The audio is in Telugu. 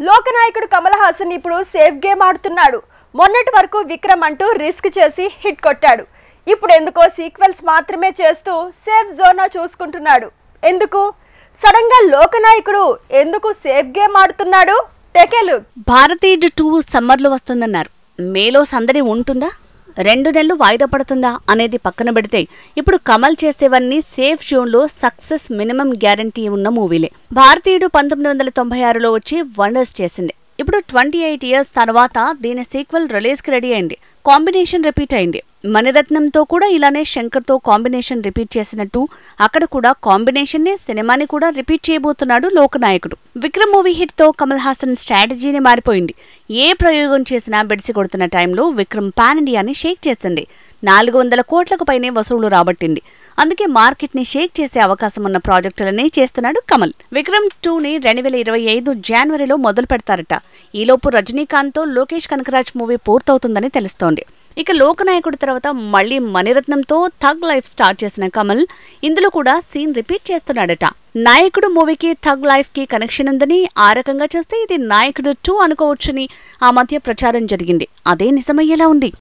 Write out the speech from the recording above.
లోకనాయకుడు కమల్ హాసన్ ఇప్పుడు సేఫ్ గేమ్ ఆడుతున్నాడు మొన్నటి వరకు విక్రమ్ అంటూ రిస్క్ చేసి హిట్ కొట్టాడు ఇప్పుడు ఎందుకో సీక్వెల్స్ మాత్రమే చేస్తూ సేఫ్ జోనా చూసుకుంటున్నాడు ఎందుకు సడన్ గా లోకనాయకుడు ఎందుకు సేఫ్ గేమ్ ఆడుతున్నాడు టెకెలు భారతీయుడు టూ సమ్మర్లో వస్తుందన్నారు మేలో సందడి ఉంటుందా రెండు నెలలు వాయిదా పడుతుందా అనేది పక్కన పెడితే ఇప్పుడు కమల్ చేసేవన్నీ సేఫ్ జోన్లో సక్సెస్ మినిమం గ్యారంటీ ఉన్న మూవీలే భారతీయుడు పంతొమ్మిది వందల తొంభై ఆరులో వచ్చి వండర్స్ చేసింది ఇప్పుడు ట్వంటీ ఎయిట్ ఇయర్స్ తర్వాత దీని సీక్వెల్ రిలీజ్కి రెడీ అయింది కాంబినేషన్ రిపీట్ అయింది మణిరత్నంతో కూడా ఇలానే శంకర్తో కాంబినేషన్ రిపీట్ చేసినట్టు అక్కడ కూడా కాంబినేషన్ నే సినిమాని కూడా రిపీట్ చేయబోతున్నాడు లోకనాయకుడు విక్రమ్ మూవీ హిట్ తో కమల్ హాసన్ స్ట్రాటజీని మారిపోయింది ఏ ప్రయోగం చేసినా బెడిసి కొడుతున్న టైంలో విక్రమ్ పాన్ ఇండియాని షేక్ చేసింది నాలుగు వందల కోట్లకు పైనే వసూళ్లు రాబట్టింది అందుకే మార్కెట్ ని షేక్ చేసే అవకాశం ఉన్న ప్రాజెక్టులనే చేస్తున్నాడు కమల్ విక్రమ్ టూ ని రెండు వేల ఇరవై ఐదు జనవరిలో మొదలు పెడతారట ఈలోపు రజనీకాంత్ తో లోకేష్ కనకరాజ్ మూవీ పూర్తవుతుందని తెలుస్తోంది ఇక లోకనాయకుడి తర్వాత మళ్ళీ మణిరత్నంతో థగ్ లైఫ్ స్టార్ట్ చేసిన కమల్ ఇందులో కూడా సీన్ రిపీట్ చేస్తున్నాడట నాయకుడు మూవీకి థగ్ లైఫ్ కి కనెక్షన్ ఉందని ఆ రకంగా చూస్తే ఇది నాయకుడు టూ అనుకోవచ్చని ఆ మధ్య ప్రచారం జరిగింది అదే నిజమయ్యేలా ఉంది